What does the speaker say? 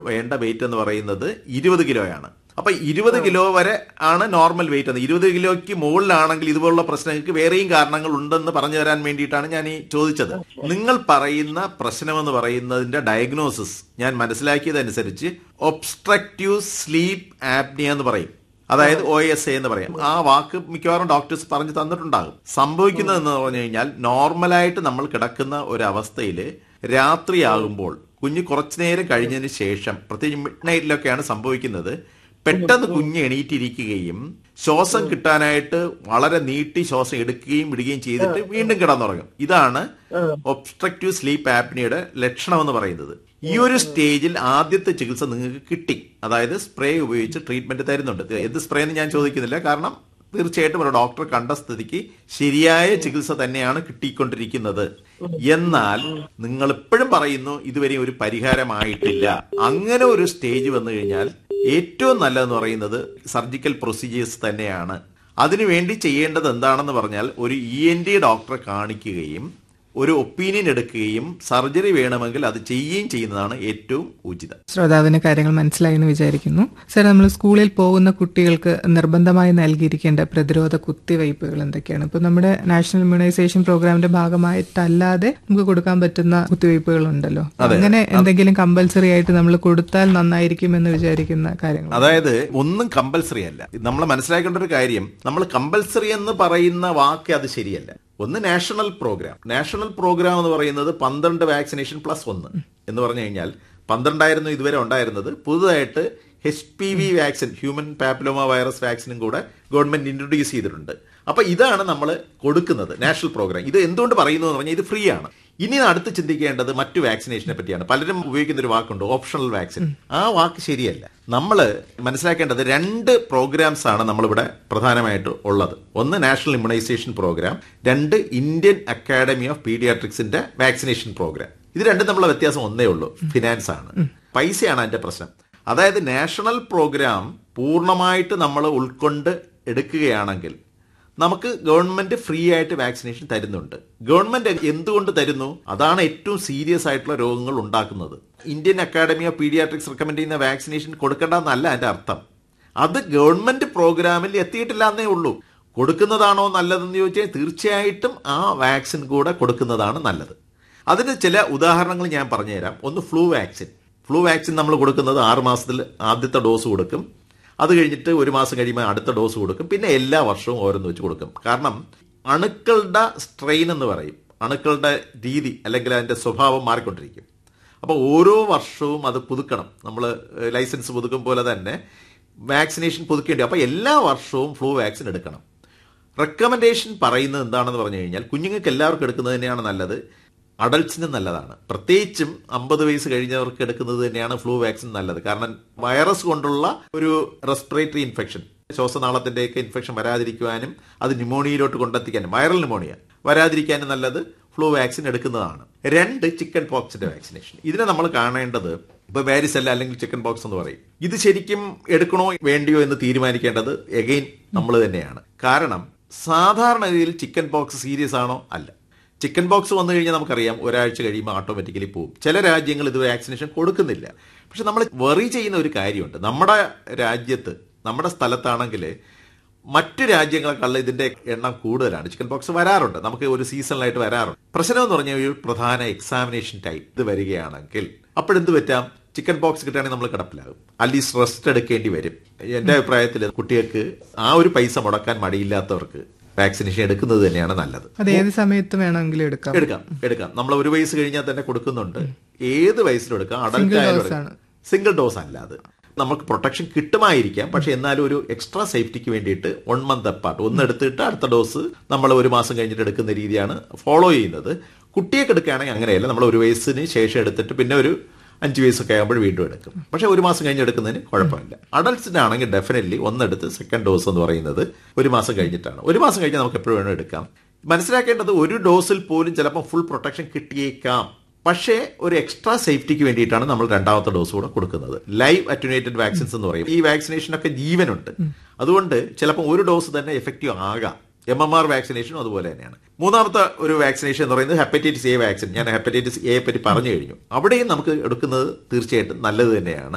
വേണ്ട വെയിറ്റ് എന്ന് പറയുന്നത് ഇരുപത് കിലോയാണ് അപ്പൊ ഇരുപത് കിലോ വരെ ആണ് നോർമൽ വെയിറ്റ് എന്ന് ഇരുപത് കിലോയ്ക്ക് മുകളിലാണെങ്കിൽ ഇതുപോലുള്ള പ്രശ്നങ്ങൾക്ക് വേറെയും കാരണങ്ങൾ ഉണ്ടെന്ന് പറഞ്ഞു തരാൻ വേണ്ടിയിട്ടാണ് ഞാൻ ഈ ചോദിച്ചത് നിങ്ങൾ പറയുന്ന പ്രശ്നമെന്ന് പറയുന്നതിന്റെ ഡയഗ്നോസിസ് ഞാൻ മനസ്സിലാക്കിയതനുസരിച്ച് ഒബ്സ്ട്രക്റ്റീവ് സ്ലീപ്പ് ആപ്നിയ എന്ന് പറയും അതായത് ഒ എസ് എ എന്ന് പറയാം ആ വാക്ക് മിക്കവാറും ഡോക്ടേഴ്സ് പറഞ്ഞു തന്നിട്ടുണ്ടാകും സംഭവിക്കുന്നത് എന്ന് പറഞ്ഞു കഴിഞ്ഞാൽ നോർമലായിട്ട് നമ്മൾ കിടക്കുന്ന ഒരു അവസ്ഥയിൽ രാത്രിയാകുമ്പോൾ കുഞ്ഞ് കുറച്ചു നേരം കഴിഞ്ഞതിന് ശേഷം പ്രത്യേകിച്ച് മിഡ് നൈറ്റിലൊക്കെയാണ് സംഭവിക്കുന്നത് പെട്ടെന്ന് കുഞ്ഞ് എണീറ്റിരിക്കുകയും ശ്വാസം കിട്ടാനായിട്ട് വളരെ നീട്ടി ശ്വാസം എടുക്കുകയും വിടുകയും ചെയ്തിട്ട് വീണ്ടും കിടന്നുറങ്ങും ഇതാണ് ഒബ്സ്ട്രക്റ്റീവ് സ്ലീപ്പ് ആപ്നിയുടെ ലക്ഷണം എന്ന് പറയുന്നത് ഈ ഒരു സ്റ്റേജിൽ ആദ്യത്തെ ചികിത്സ നിങ്ങൾക്ക് കിട്ടി അതായത് സ്പ്രേ ഉപയോഗിച്ച് ട്രീറ്റ്മെന്റ് തരുന്നുണ്ട് എന്ത് സ്പ്രേ എന്ന് ഞാൻ ചോദിക്കുന്നില്ല കാരണം തീർച്ചയായിട്ടും ഒരു ഡോക്ടർ കണ്ട സ്ഥിതിക്ക് ശരിയായ ചികിത്സ തന്നെയാണ് കിട്ടിക്കൊണ്ടിരിക്കുന്നത് എന്നാൽ നിങ്ങൾ ഇപ്പോഴും പറയുന്നു ഇതുവരെ ഒരു പരിഹാരമായിട്ടില്ല അങ്ങനെ ഒരു സ്റ്റേജ് വന്നു കഴിഞ്ഞാൽ ഏറ്റവും നല്ലതെന്ന് പറയുന്നത് സർജിക്കൽ പ്രൊസീജിയേഴ്സ് തന്നെയാണ് അതിനുവേണ്ടി ചെയ്യേണ്ടത് എന്താണെന്ന് പറഞ്ഞാൽ ഒരു ഇ എൻ ഡി ഡോക്ടറെ കാണിക്കുകയും ഒരു ഒപ്പീനിയൻ എടുക്കുകയും സർജറി വേണമെങ്കിൽ അത് ചെയ്യുകയും ചെയ്യുന്നതാണ് ഏറ്റവും ഉചിതം ശ്രോതാവിന് കാര്യങ്ങൾ മനസ്സിലായി എന്ന് വിചാരിക്കുന്നു സർ നമ്മൾ സ്കൂളിൽ പോകുന്ന കുട്ടികൾക്ക് നിർബന്ധമായി നൽകിയിരിക്കേണ്ട പ്രതിരോധ കുത്തിവയ്പ്പുകൾ എന്തൊക്കെയാണ് ഇപ്പൊ നമ്മുടെ നാഷണൽ ഇമ്മ്യൂണൈസേഷൻ പ്രോഗ്രാമിന്റെ ഭാഗമായിട്ടല്ലാതെ നമുക്ക് കൊടുക്കാൻ പറ്റുന്ന കുത്തിവയ്പ്പുകൾ ഉണ്ടല്ലോ അങ്ങനെ എന്തെങ്കിലും കമ്പൽസറി ആയിട്ട് നമ്മൾ കൊടുത്താൽ നന്നായിരിക്കും എന്ന് വിചാരിക്കുന്ന കാര്യങ്ങൾ അതായത് ഒന്നും കമ്പൽസറി അല്ല നമ്മൾ മനസ്സിലാക്കേണ്ട ഒരു കാര്യം നമ്മൾ കമ്പൽസറി എന്ന് പറയുന്ന വാക്ക് അത് ശരിയല്ല ഒന്ന് നാഷണൽ പ്രോഗ്രാം നാഷണൽ പ്രോഗ്രാം എന്ന് പറയുന്നത് പന്ത്രണ്ട് വാക്സിനേഷൻ പ്ലസ് ഒന്ന് എന്ന് പറഞ്ഞു കഴിഞ്ഞാൽ പന്ത്രണ്ടായിരുന്നു ഇതുവരെ ഉണ്ടായിരുന്നത് പുതുതായിട്ട് H P V vaccine human papilloma virus വാക്സിനും കൂടെ ഗവൺമെന്റ് ഇൻട്രൊഡ്യൂസ് ചെയ്തിട്ടുണ്ട് അപ്പൊ ഇതാണ് നമ്മൾ കൊടുക്കുന്നത് നാഷണൽ പ്രോഗ്രാം ഇത് എന്തുകൊണ്ട് പറയുന്നു എന്ന് പറഞ്ഞാൽ ഇത് ഫ്രീ ആണ് ഇനി അടുത്ത് ചിന്തിക്കേണ്ടത് മറ്റു വാക്സിനേഷനെ പറ്റിയാണ് പലരും ഉപയോഗിക്കുന്ന ഒരു വാക്കുണ്ട് ഓപ്ഷണൽ വാക്സിൻ ആ വാക്ക് ശരിയല്ല നമ്മൾ മനസ്സിലാക്കേണ്ടത് രണ്ട് പ്രോഗ്രാംസ് ആണ് നമ്മളിവിടെ പ്രധാനമായിട്ട് ഉള്ളത് ഒന്ന് നാഷണൽ ഇമ്മ്യൂണൈസേഷൻ പ്രോഗ്രാം രണ്ട് ഇന്ത്യൻ അക്കാഡമി ഓഫ് പീഡിയാട്രിക്സിന്റെ വാക്സിനേഷൻ പ്രോഗ്രാം ഇത് രണ്ടും തമ്മിലുള്ള വ്യത്യാസം ഒന്നേ ഉള്ളൂ ഫിനാൻസ് ആണ് പൈസയാണ് അതിന്റെ പ്രശ്നം അതായത് നാഷണൽ പ്രോഗ്രാം പൂർണ്ണമായിട്ട് നമ്മൾ ഉൾക്കൊണ്ട് എടുക്കുകയാണെങ്കിൽ നമുക്ക് ഗവൺമെന്റ് ഫ്രീ ആയിട്ട് വാക്സിനേഷൻ തരുന്നുണ്ട് ഗവൺമെന്റ് എന്തുകൊണ്ട് തരുന്നു അതാണ് ഏറ്റവും സീരിയസ് ആയിട്ടുള്ള രോഗങ്ങൾ ഉണ്ടാക്കുന്നത് Indian academy of paediatrics recommend ചെയ്യുന്ന വാക്സിനേഷൻ കൊടുക്കേണ്ടെന്നല്ല അതിന്റെ അർത്ഥം അത് ഗവൺമെന്റ് പ്രോഗ്രാമിൽ എത്തിയിട്ടില്ല എന്നേ ഉള്ളൂ കൊടുക്കുന്നതാണോ നല്ലതെന്ന് ചോദിച്ചാൽ തീർച്ചയായിട്ടും ആ വാക്സിൻ കൂടെ കൊടുക്കുന്നതാണ് നല്ലത് അതിന് ചില ഉദാഹരണങ്ങൾ ഞാൻ പറഞ്ഞുതരാം ഒന്ന് ഫ്ലൂ വാക്സിൻ ഫ്ലൂ വാക്സിൻ നമ്മൾ കൊടുക്കുന്നത് ആറ് മാസത്തിൽ ആദ്യത്തെ ഡോസ് കൊടുക്കും അത് കഴിഞ്ഞിട്ട് ഒരു മാസം കഴിയുമ്പോൾ അടുത്ത ഡോസ് കൊടുക്കും പിന്നെ എല്ലാ വർഷവും ഓരോന്ന് വെച്ച് കൊടുക്കും കാരണം അണുക്കളുടെ സ്ട്രെയിൻ എന്ന് പറയും അണുക്കളുടെ രീതി അല്ലെങ്കിൽ അതിന്റെ സ്വഭാവം മാറിക്കൊണ്ടിരിക്കും അപ്പോൾ ഓരോ വർഷവും അത് പുതുക്കണം നമ്മൾ ലൈസൻസ് പുതുക്കും പോലെ തന്നെ വാക്സിനേഷൻ പുതുക്കേണ്ടി അപ്പോൾ എല്ലാ വർഷവും ഫ്ലൂ വാക്സിൻ എടുക്കണം റെക്കമെൻഡേഷൻ പറയുന്നത് എന്താണെന്ന് പറഞ്ഞു കഴിഞ്ഞാൽ കുഞ്ഞുങ്ങൾക്ക് എല്ലാവർക്കും എടുക്കുന്നത് തന്നെയാണ് നല്ലത് അഡൾട്ട്സിന് നല്ലതാണ് പ്രത്യേകിച്ചും അമ്പത് വയസ്സ് കഴിഞ്ഞവർക്ക് എടുക്കുന്നത് തന്നെയാണ് ഫ്ലൂ വാക്സിൻ നല്ലത് കാരണം വൈറസ് കൊണ്ടുള്ള ഒരു റെസ്പിറേറ്ററി ഇൻഫെക്ഷൻ ശ്വാസനാളത്തിന്റെയൊക്കെ ഇൻഫെക്ഷൻ വരാതിരിക്കുവാനും അത് ന്യൂമോണിയയിലോട്ട് കൊണ്ടെത്തിക്കാനും വൈറൽ ന്യൂമോണിയ വരാതിരിക്കാനും നല്ലത് ഫ്ലൂ വാക്സിൻ എടുക്കുന്നതാണ് രണ്ട് ചിക്കൻ പോക്സിന്റെ വാക്സിനേഷൻ ഇതിനെ നമ്മൾ കാണേണ്ടത് ഇപ്പൊ വാരിസെല്ല അല്ലെങ്കിൽ ചിക്കൻ പോക്സ് എന്ന് പറയും ഇത് ശരിക്കും എടുക്കണോ വേണ്ടിയോ എന്ന് തീരുമാനിക്കേണ്ടത് എഗെയിൻ നമ്മൾ തന്നെയാണ് കാരണം സാധാരണഗതിയിൽ ചിക്കൻ പോക്സ് സീരിയസ് ആണോ അല്ല ചിക്കൻ ബോക്സ് വന്നു കഴിഞ്ഞാൽ നമുക്കറിയാം ഒരാഴ്ച കഴിയുമ്പോൾ ഓട്ടോമാറ്റിക്കലി പോകും ചില രാജ്യങ്ങൾ ഇത് വാക്സിനേഷൻ കൊടുക്കുന്നില്ല പക്ഷെ നമ്മൾ വെറി ചെയ്യുന്ന ഒരു കാര്യമുണ്ട് നമ്മുടെ രാജ്യത്ത് നമ്മുടെ സ്ഥലത്താണെങ്കിൽ മറ്റു രാജ്യങ്ങളെക്കാളും ഇതിന്റെ എണ്ണം കൂടുതലാണ് ചിക്കൻ ബോക്സ് വരാറുണ്ട് നമുക്ക് ഒരു സീസണിലായിട്ട് വരാറുണ്ട് പ്രശ്നം എന്ന് പറഞ്ഞാൽ ഒരു പ്രധാന എക്സാമിനേഷൻ ടൈം ഇത് വരികയാണെങ്കിൽ അപ്പോഴെന്ത് പറ്റാം ചിക്കൻ ബോക്സ് കിട്ടുകയാണെങ്കിൽ നമ്മൾ കിടപ്പിലാകും അറ്റ്ലീസ്റ്റ് റെസ്റ്റ് എടുക്കേണ്ടി വരും എന്റെ അഭിപ്രായത്തിൽ കുട്ടികൾക്ക് ആ ഒരു പൈസ മുടക്കാൻ മടിയില്ലാത്തവർക്ക് വാക്സിനേഷൻ എടുക്കുന്നത് തന്നെയാണ് നല്ലത് അത് ഏത് സമയത്ത് വേണമെങ്കിലും എടുക്കാം എടുക്കാം എടുക്കാം നമ്മൾ ഒരു വയസ്സ് കഴിഞ്ഞാൽ തന്നെ കൊടുക്കുന്നുണ്ട് ഏത് വയസ്സിലും എടുക്കാം അഡൽട്ട് ആയാലും dose എടുക്കാം. ആണ്. സിംഗിൾ ഡോസ് അല്ല അത് നമുക്ക് പ്രൊട്ടക്ഷൻ കിട്ടുമായിരിക്കാം പക്ഷെ എന്നാലും ഒരു എക്സ്ട്രാ സേഫ്റ്റിക്ക് വേണ്ടിയിട്ട് വൺ മന്ത് അപ്പാർട്ട് ഒന്ന് എടുത്തിട്ട് അടുത്ത ഡോസ് നമ്മൾ ഒരു മാസം കഴിഞ്ഞിട്ട് എടുക്കുന്ന രീതിയാണ് ഫോളോ ചെയ്യുന്നത് കുട്ടിയൊക്കെ എടുക്കുകയാണെങ്കിൽ അങ്ങനെയല്ല നമ്മൾ ഒരു വയസ്സിന് ശേഷം എടുത്തിട്ട് പിന്നെ ഒരു അഞ്ച് വയസ്സൊക്കെ ആകുമ്പോൾ വീണ്ടും എടുക്കും പക്ഷെ ഒരു മാസം കഴിഞ്ഞ് എടുക്കുന്നതിന് കുഴപ്പമില്ല അഡൽട്സിന് ആണെങ്കിൽ ഡെഫിനറ്റ്ലി ഒന്നെടുത്ത് സെക്കൻഡ് ഡോസ് എന്ന് പറയുന്നത് ഒരു മാസം കഴിഞ്ഞിട്ടാണ് ഒരു മാസം കഴിഞ്ഞാൽ നമുക്ക് എപ്പോഴും വേണം എടുക്കാം മനസ്സിലാക്കേണ്ടത് ഒരു ഡോസിൽ പോലും ചിലപ്പോൾ ഫുൾ പ്രൊട്ടക്ഷൻ കിട്ടിയേക്കാം പക്ഷേ ഒരു എക്സ്ട്രാ സേഫ്റ്റിക്ക് വേണ്ടിയിട്ടാണ് നമ്മൾ രണ്ടാമത്തെ ഡോസ് കൂടെ കൊടുക്കുന്നത് ലൈവ് അറ്റുനേറ്റഡ് വാക്സിൻസ് എന്ന് പറയും ഈ വാക്സിനേഷനൊക്കെ ജീവനുണ്ട് അതുകൊണ്ട് ചിലപ്പോൾ ഒരു ഡോസ് തന്നെ എഫക്റ്റീവ് ആകാം എം എം ആർ വാക്സിനേഷനും അതുപോലെ തന്നെയാണ് മൂന്നാമത്തെ ഒരു വാക്സിനേഷൻ എന്ന് പറയുന്നത് ഹെപ്പറ്റൈറ്റിസ് എ വാക്സിൻ ഞാൻ ഹെപ്പറ്റൈറ്റിസ് എയെ പറ്റി പറഞ്ഞു കഴിഞ്ഞു അവിടെയും നമുക്ക് എടുക്കുന്നത് തീർച്ചയായിട്ടും നല്ലത് തന്നെയാണ്